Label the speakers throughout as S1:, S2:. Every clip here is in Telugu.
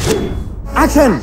S1: యాక్షన్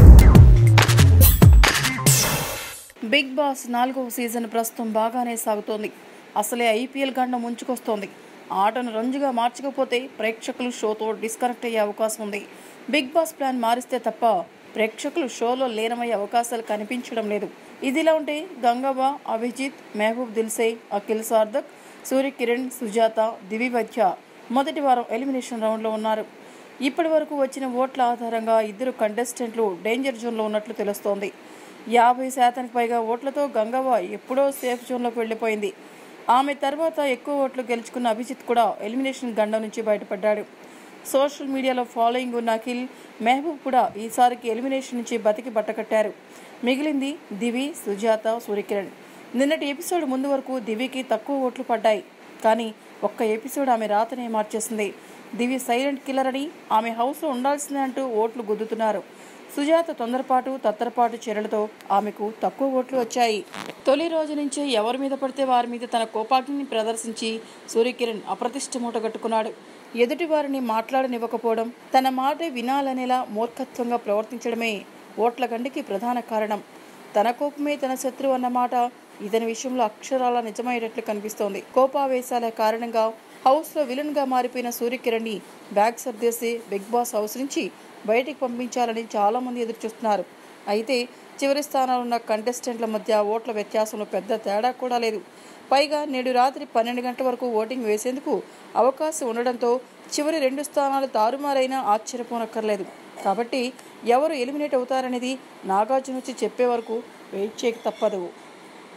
S2: బిగ్ బాస్ నాలుగవ సీజన్ ప్రస్తుతం బాగానే సాగుతోంది అసలే ఐపీఎల్ గండం ముంచుకొస్తోంది ఆటను రంజుగా మార్చకపోతే ప్రేక్షకులు షోతో డిస్కనెక్ట్ అయ్యే అవకాశం ఉంది బిగ్ బాస్ ప్లాన్ మారిస్తే తప్ప ప్రేక్షకులు షోలో లీనమయ్యే అవకాశాలు కనిపించడం లేదు ఇదిలా ఉంటే గంగవ్వ అభిజిత్ మెహబూబ్ దిల్సే అఖిల్ సార్దక్ సూర్యకిరణ్ సుజాత దివి మధ్య మొదటి వారం ఎలిమినేషన్ రౌండ్లో ఉన్నారు ఇప్పటి వరకు వచ్చిన ఓట్ల ఆధారంగా ఇద్దరు కంటెస్టెంట్లు డేంజర్ జోన్లో ఉన్నట్లు తెలుస్తోంది యాభై శాతానికి పైగా ఓట్లతో గంగవ్వ ఎప్పుడో సేఫ్ జోన్లోకి వెళ్ళిపోయింది ఆమె తర్వాత ఎక్కువ ఓట్లు గెలుచుకున్న అభిజిత్ కూడా ఎలిమినేషన్ గండం నుంచి బయటపడ్డాడు సోషల్ మీడియాలో ఫాలోయింగ్ ఉన్న అఖిల్ మెహబూబ్ కూడా ఈసారికి ఎలిమినేషన్ నుంచి బతికి బట్టకట్టారు మిగిలింది దివి సుజాత సూర్యకిరణ్ నిన్నటి ఎపిసోడ్ ముందు వరకు దివికి తక్కువ ఓట్లు పడ్డాయి కానీ ఒక్క ఎపిసోడ్ ఆమె రాతనే మార్చేసింది దివి సైలెంట్ కిల్లర్ అని ఆమె హౌస్లో ఉండాల్సిందే అంటూ ఓట్లు గుద్దుతున్నారు సుజాత తొందరపాటు తత్తరపాటు చర్యలతో ఆమెకు తక్కువ ఓట్లు వచ్చాయి తొలి రోజు నుంచే ఎవరి మీద పడితే వారి మీద తన కోపాగ్నిని ప్రదర్శించి సూర్యకిరణ్ అప్రతిష్ట మూట కట్టుకున్నాడు ఎదుటి వారిని మాట్లాడనివ్వకపోవడం తన మాట వినాలనేలా మూర్ఖత్వంగా ప్రవర్తించడమే ఓట్ల గండికి ప్రధాన కారణం తన కోపమే తన శత్రువు అన్నమాట ఇతని విషయంలో అక్షరాల నిజమయ్యేటట్లు కనిపిస్తోంది కోపావేశాల కారణంగా హౌస్లో విలన్గా మారిపోయిన సూర్యకిరణ్ని బ్యాగ్ సర్దేసి బిగ్ బాస్ హౌస్ నుంచి బయటికి పంపించాలని చాలామంది ఎదురు చూస్తున్నారు అయితే చివరి స్థానాలు ఉన్న కంటెస్టెంట్ల మధ్య ఓట్ల వ్యత్యాసంలో పెద్ద తేడా కూడా లేదు పైగా నేడు రాత్రి పన్నెండు గంటల వరకు ఓటింగ్ వేసేందుకు అవకాశం ఉండడంతో చివరి రెండు స్థానాలు తారుమారైనా ఆశ్చర్యపోనక్కర్లేదు కాబట్టి ఎవరు ఎలిమినేట్ అవుతారనేది నాగార్జున వచ్చి చెప్పే వరకు వెయిట్ చేయక తప్పదు